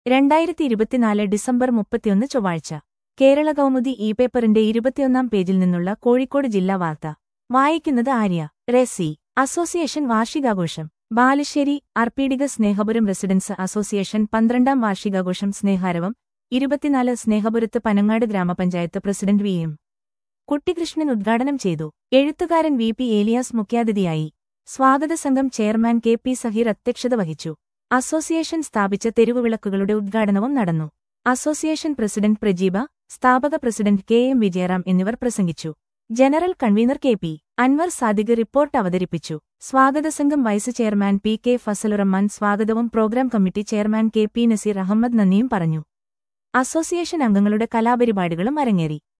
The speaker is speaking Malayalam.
രണ്ടായിരത്തി ഇരുപത്തിനാല് ഡിസംബർ മുപ്പത്തിയൊന്ന് ചൊവ്വാഴ്ച കേരള കൗമുദി ഇ പേപ്പറിന്റെ ഇരുപത്തിയൊന്നാം പേജിൽ നിന്നുള്ള കോഴിക്കോട് ജില്ലാ വാർത്ത വായിക്കുന്നത് ആര്യ റെസി അസോസിയേഷൻ വാർഷികാഘോഷം ബാലുശ്ശേരി അർപ്പീഡിക സ്നേഹപുരം റെസിഡൻസ് അസോസിയേഷൻ പന്ത്രണ്ടാം വാർഷികാഘോഷം സ്നേഹാരവം ഇരുപത്തിനാല് സ്നേഹപുരത്ത് പനങ്ങാട് ഗ്രാമപഞ്ചായത്ത് പ്രസിഡന്റ് വി എം കുട്ടികൃഷ്ണൻ ഉദ്ഘാടനം ചെയ്തു എഴുത്തുകാരൻ വി പി ഏലിയാസ് മുഖ്യാതിഥിയായി സ്വാഗത സംഘം ചെയർമാൻ കെ പി സഹീർ അധ്യക്ഷത വഹിച്ചു അസോസിയേഷൻ സ്ഥാപിച്ച തെരുവുവിളക്കുകളുടെ ഉദ്ഘാടനവും നടന്നു അസോസിയേഷൻ പ്രസിഡന്റ് പ്രജീബ സ്ഥാപക പ്രസിഡന്റ് കെ എം വിജയറാം എന്നിവർ പ്രസംഗിച്ചു general convener K P Anwar Sadiq report അവതരിപ്പിച്ചു സ്വാഗത സംഘം vice chairman P K Fazalurahman സ്വാഗതവും programme committee chairman K P Naseer Ahammed നന്ദിയും പറഞ്ഞു അസോസിയേഷൻ അംഗങ്ങളുടെ കലാപരിപാടികളും അരങ്ങേറി